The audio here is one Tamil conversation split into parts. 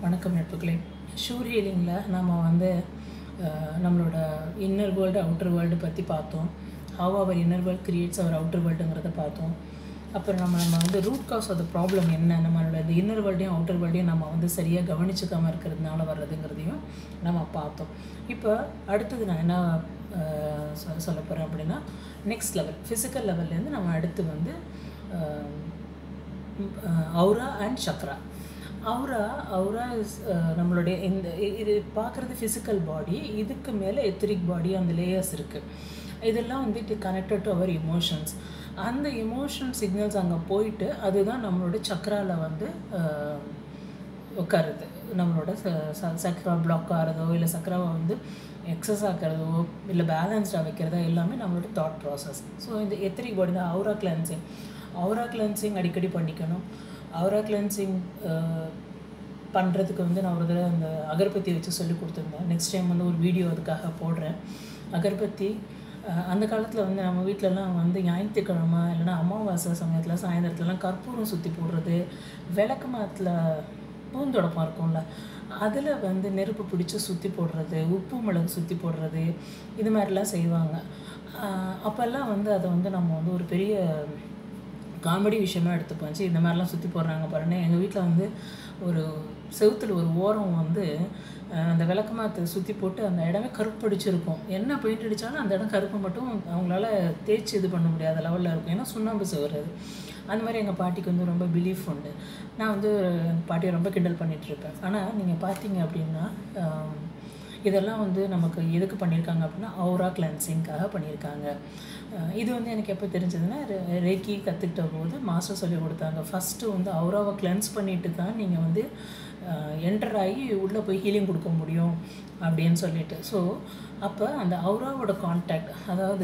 வணக்கம் நட்புகளே ஷூர் ஹீலிங்கில் நம்ம வந்து அஹ், நம்மளோட இன்னர் வேர்ல்டு அவுட்டர் வேர்ல்டு பற்றி பார்த்தோம் how our inner world creates our outer வேர்ல்டுங்கிறத பார்த்தோம் அப்புறம் நம்ம நம்ம வந்து root cause of the problem என்ன நம்மளோட இந்த இன்னர் வேர்ல்டையும் அவுட்டர் வேர்ல்டையும் நம்ம வந்து சரியாக கவனிச்சுக்காம இருக்கிறதுனால வர்றதுங்கிறதையும் நம்ம பார்த்தோம் இப்போ அடுத்தது நான் என்ன அஹ், சொ- சொல்ல போகிறேன் அப்படின்னா நெக்ஸ்ட் லெவல் ஃபிசிக்கல் லெவல்லேருந்து நம்ம அடுத்து வந்து aura and chakra aura aura is நம்மளுடைய இந்த இ- இது பார்க்குறது ஃபிசிக்கல் பாடி இதுக்கு மேலே எத்திரிக் பாடி அந்த லேயர்ஸ் இருக்குது இதெல்லாம் வந்து it connected to our emotions அந்த இமோஷன் சிக்னல்ஸ் அங்கே போயிட்டு அதுதான் நம்மளோட சக்ரால வந்து அஹ், உட்காருது நம்மளோட ச- ச- சக்ரா பிளாக் ஆகிறதோ இல்லை சக்ராவை வந்து எக்ஸஸ் ஆக்கிறதோ இல்லை பேலன்ஸ்டாக வைக்கிறதோ எல்லாமே நம்மளோட தாட் ப்ராசஸ் ஸோ இந்த எத்திரிக் பாடி தான் அவுரா கிளென்சிங் அவுரா கிளென்சிங் அடிக்கடி பண்ணிக்கணும் அவுரா கிளென்சிங் பண்ணுறதுக்கு வந்து நான் ஒரு தடவை அந்த அகர்பத்தி வச்சு சொல்லி கொடுத்துருந்தேன் நெக்ஸ்ட் டைம் வந்து ஒரு வீடியோ அதுக்காக போடுறேன் அகர்பத்தி அஹ், அந்த காலத்தில் வந்து நம்ம வீட்டிலலாம் வந்து ஞாயிற்றுக்கிழமை இல்லைன்னா அமாவாசை சமயத்தில் சாயந்தரத்துலலாம் கற்பூரம் சுற்றி போடுறது விளக்கு மரத்தில் பூந்தொடப்பம் இருக்கும்ல அதில் வந்து நெருப்பு பிடிச்சி சுற்றி போடுறது உப்பு மிளகு சுற்றி போடுறது இது மாதிரிலாம் செய்வாங்க அஹ், அப்போல்லாம் வந்து அதை வந்து நம்ம வந்து ஒரு பெரிய காமெடி விஷயமா எடுத்துப்போச்சு இந்த மாதிரிலாம் சுற்றி போடுறாங்க பாருங்க எங்கள் வீட்டில் வந்து ஒரு செவுத்துல ஒரு ஓரம் வந்து அஹ், அந்த விளக்கமாத்தை சுற்றி போட்டு அந்த இடமே கருப்படிச்சிருக்கும் என்ன பெயிண்ட் அடித்தாலும் அந்த இடம் கருப்பு மட்டும் அவங்களால தேய்ச்சி இது பண்ண முடியாத லெவலில் இருக்கும் ஏன்னா சுண்ணாம்பு செவுரு அது அந்த மாதிரி எங்கள் பாட்டிக்கு வந்து ரொம்ப பிலீஃப் உண்டு நான் வந்து எங்கள் பாட்டியை ரொம்ப கிண்டல் பண்ணிட்டு இருப்பேன் ஆனால் நீங்கள் பார்த்தீங்க அப்படின்னா ஆம், இதெல்லாம் வந்து நமக்கு எதுக்கு பண்ணியிருக்காங்க அப்படின்னா அவுரா கிளென்சிங்காக பண்ணியிருக்காங்க அஹ் இது வந்து எனக்கு எப்போ தெரிஞ்சதுன்னா ரெ- ரேக்கி கற்றுக்கிட்ட போது மாஸ்டர் சொல்லி கொடுத்தாங்க ஃபஸ்ட்டு வந்து அவுராவை கிளென்ஸ் பண்ணிட்டு தான் நீங்கள் வந்து என்டர் ஆகி உள்ளே போய் ஹீலிங் கொடுக்க முடியும் அப்படின்னு சொல்லிட்டு ஸோ அப்போ அந்த அவுராவோட கான்டாக்ட் அதாவது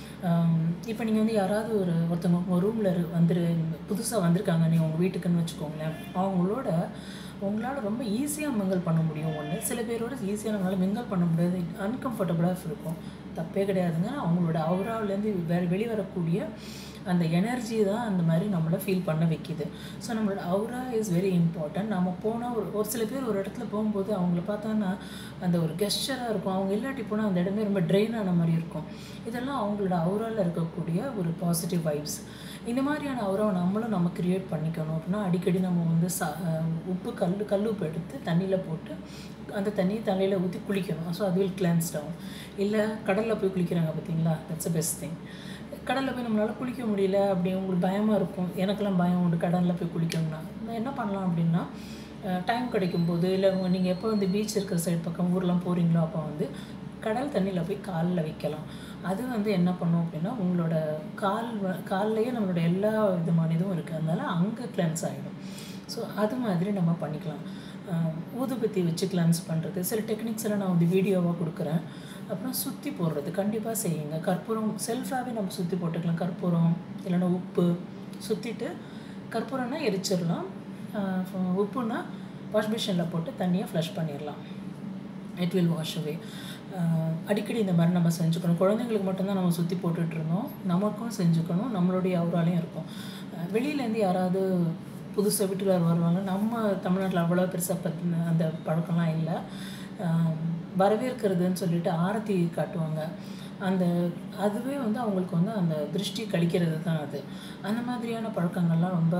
இப்போ நீங்கள் வந்து யாராவது ஒரு ஒருத்தவங்க உங்கள் ரூமில் வந்துரு புதுசாக வந்திருக்காங்க நீங்கள் உங்கள் வீட்டுக்குன்னு வச்சுக்கோங்களேன் அவங்களோட உங்களால் ரொம்ப ஈஸியாக மிங்கல் பண்ண முடியும் ஒன்று சில பேரோட ஈஸியாக நம்மளால் மிங்கல் பண்ண முடியாது அன்கம்ஃபர்டபுளாக இருக்கும் தப்பே கிடையாதுங்க அவங்களோட அவுராவிலேருந்து வேறு வெளிவரக்கூடிய அந்த எனர்ஜி தான் அந்த மாதிரி நம்மளை ஃபீல் பண்ண வைக்கிது ஸோ நம்மளோட அவுரா இஸ் வெரி இம்பார்ட்டன்ட் நம்ம போனால் ஒரு ஒரு சில பேர் ஒரு இடத்துல போகும்போது அவங்கள பார்த்தோன்னா அந்த ஒரு கெஸ்டராக இருக்கும் அவங்க இல்லாட்டி போனால் அந்த இடமே ரொம்ப ட்ரெயின் ஆன மாதிரி இருக்கும் இதெல்லாம் அவங்களோட அவுராவில் இருக்கக்கூடிய ஒரு பாசிட்டிவ் வைப்ஸ் இந்த மாதிரியான அவுராவை நம்மளும் நம்ம கிரியேட் பண்ணிக்கணும் அப்படின்னா அடிக்கடி நம்ம வந்து சா அஹ் உப்பு கல் கல் உப்பு எடுத்து தண்ணியில் போட்டு அந்த தண்ணி தலையில் ஊற்றி குளிக்கணும் ஸோ அது வில் கிளான்ஸ் டவுன் இல்லை கடலில் போய் குளிக்கிறாங்க பார்த்தீங்களா தட்ஸ் அ பெஸ்ட் திங் கடலில் போய் நம்மளால் குளிக்க முடியல அப்படி உங்களுக்கு பயமாக இருக்கும் எனக்கெல்லாம் பயம் உண்டு கடலில் போய் குளிக்கணும்னா நான் என்ன பண்ணலாம் அப்படின்னா டைம் கிடைக்கும்போது இல்லை நீங்கள் எப்போ வந்து பீச் இருக்கிற சைடு பக்கம் ஊர்லாம் போகிறீங்களோ அப்போ வந்து கடல் தண்ணியில் போய் காலில் வைக்கலாம் அது வந்து என்ன பண்ணும் அப்படின்னா உங்களோட கால் வ- கால்லையே நம்மளோட எல்லா விதமான இதுவும் இருக்குது அதனால அங்கே கிளென்ஸ் ஆகிடும் ஸோ அது மாதிரி நம்ம பண்ணிக்கலாம் அஹ் ஊதுபத்தி வச்சு கிளென்ஸ் பண்ணுறது சில டெக்னிக்ஸ் எல்லாம் நான் வந்து வீடியோவாக கொடுக்குறேன் அப்புறம் சுற்றி போடுறது கண்டிப்பாக செய்யுங்க கற்பூரம் செல்ஃபாகவே நம்ம சுற்றி போட்டுக்கலாம் கற்பூரம் இல்லைன்னா உப்பு சுற்றிட்டு கற்பூரம்னா எரிச்சிடலாம் அஹ் உப்புனா வாஷ் மிஷினில் போட்டு தண்ணியை ஃப்ளஷ் பண்ணிடலாம் இட் வில் வாஷ் அவே அடிக்கடி இந்த மாதிரி நம்ம செஞ்சுக்கணும் குழந்தைங்களுக்கு மட்டும்தான் நம்ம சுற்றி போட்டுட்டு இருந்தோம் நமக்கும் செஞ்சுக்கணும் நம்மளுடைய அவராலையும் இருக்கும் அஹ் வெளியிலேருந்து யாராவது புதுசாக வீட்டுக்கார் வருவாங்க நம்ம தமிழ்நாட்டில் அவ்வளோ பெருசாக பற்றின அந்த பழக்கம்லாம் இல்லை அஹ் வரவேற்கிறதுன்னு சொல்லிட்டு ஆரத்தி காட்டுவாங்க அந்த அதுவே வந்து அவங்களுக்கு வந்து அந்த திருஷ்டி கழிக்கிறது தான் அது அந்த மாதிரியான பழக்கங்கள்லாம் ரொம்ப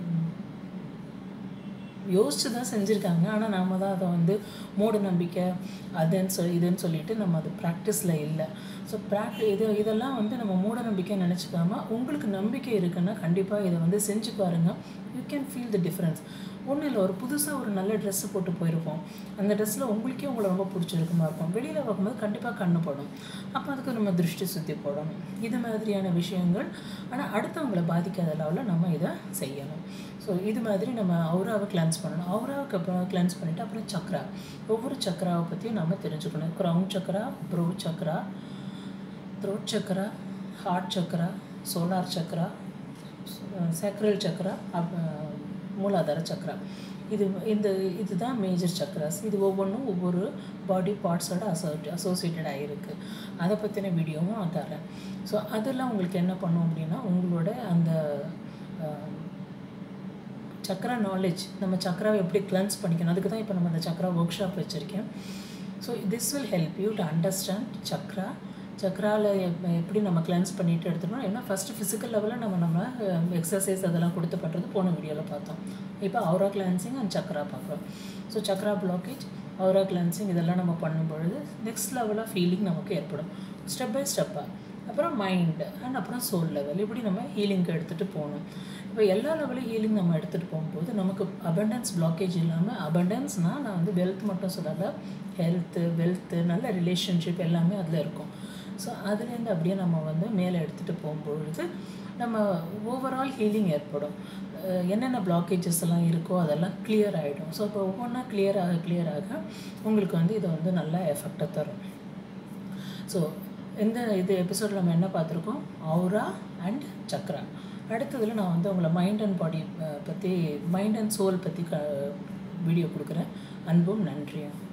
யோசிச்சு தான் செஞ்சுருக்காங்க ஆனால் நாம தான் அதை வந்து மூட நம்பிக்கை அதுன்னு சொல்லி இதுன்னு சொல்லிட்டு நம்ம அது ப்ராக்டிஸில் இல்லை ஸோ ப்ராக்டி இது இதெல்லாம் வந்து நம்ம மூட நம்பிக்கை நினச்சிக்காம உங்களுக்கு நம்பிக்கை இருக்குன்னா கண்டிப்பாக இதை வந்து செஞ்சு பாருங்கள் you can feel the difference ஒன்றும் இல்லை ஒரு புதுசாக ஒரு நல்ல ட்ரெஸ்ஸு போட்டு போயிருப்போம் அந்த ட்ரெஸ்ஸில் உங்களுக்கே உங்களை ரொம்ப பிடிச்சிருக்குமா இருக்கும் வெளியில் பார்க்கும்போது கண்டிப்பாக கண்ணு படும் அப்போ அதுக்கு நம்ம திருஷ்டி சுற்றி போடணும் இது மாதிரியான விஷயங்கள் ஆனால் அடுத்தவங்களை பாதிக்காத லெவலில் நம்ம இதை செய்யணும் ஸோ இது மாதிரி நம்ம அவுராவை கிளான்ஸ் பண்ணணும் அவுராவுக்கு அப்புறம் கிளான்ஸ் பண்ணிவிட்டு அப்புறம் சக்ரா ஒவ்வொரு சக்கராவை பற்றியும் நம்ம தெரிஞ்சுக்கணும் crown chakra brow chakra throat chakra heart chakra solar chakra sacral chakra அப் மூலாதார சக்கரா இது இந்த இதுதான் மேஜர் சக்கராஸ் இது ஒவ்வொன்றும் ஒவ்வொரு பாடி பார்ட்ஸோட அசோ அசோசியேட்டட் ஆகிருக்கு அதை பற்றின வீடியோவும் நான் தரேன் ஸோ அதெல்லாம் உங்களுக்கு என்ன பண்ணும் அப்படின்னா உங்களோட அந்த சக்கரா நாலேஜ் நம்ம சக்கராவை எப்படி கிளென்ஸ் பண்ணிக்கணும் அதுக்கு தான் இப்போ நம்ம அந்த சக்கரா ஒர்க் ஷாப் வச்சுருக்கேன் so this will help you to understand chakra சக்ராவில் எப்படி நம்ம கிளென்ஸ் பண்ணிட்டு எடுத்துக்கணும் ஏன்னா ஃபஸ்ட்டு ஃபிசிக்கல் லெவலில் நம்ம நம்ம எக்ஸசைஸ் அதெல்லாம் கொடுத்து பண்ணுறது போன வீடியோவில் பார்த்தோம் இப்போ அவுரா கிளென்சிங் அண்ட் சக்ரா பார்க்குறோம் so chakra blockage aura cleansing இதெல்லாம் நம்ம பண்ணும்பொழுது நெக்ஸ்ட் லெவல் ஆஃப் ஃபீலிங் நமக்கு ஏற்படும் ஸ்டெப் பை ஸ்டெப்பாக அப்புறம் மைண்டு அண்ட் அப்புறம் சோல் லெவல் இப்படி நம்ம ஹீலிங்க்கு எடுத்துகிட்டு போகணும் இப்போ எல்லா லெவலும் ஹீலிங் நம்ம எடுத்துகிட்டு போகும்போது நமக்கு அபண்டன்ஸ் பிளாக்கேஜ் இல்லாமல் அபண்டன்ஸ்னால் நான் வந்து வெல்த் மட்டும் சொல்லலை ஹெல்த்து வெல்த்து நல்ல ரிலேஷன்ஷிப் எல்லாமே அதில் இருக்கும் ஸோ அதுலேருந்து அப்படியே நம்ம வந்து மேலே எடுத்துகிட்டு போகும்பொழுது நம்ம ஓவரால் ஹீலிங் ஏற்படும் அஹ் என்னென்ன பிளாக்கேஜஸ் எல்லாம் இருக்கோ அதெல்லாம் கிளியர் ஆகிடும் ஸோ இப்போ ஒவ்வொன்றா கிளியர் ஆக கிளியர் ஆக உங்களுக்கு வந்து இது வந்து நல்ல எஃபெக்டை தரும் ஸோ இந்த இது எபிசோடில் நம்ம என்ன பார்த்துருக்கோம் அவுரா அண்ட் சக்ரா அடுத்ததில் நான் வந்து உங்களை மைண்ட் அண்ட் பாடி பற்றி மைண்ட் அண்ட் சோல் பற்றி க வீடியோ கொடுக்குறேன் அன்பும் நன்றியும்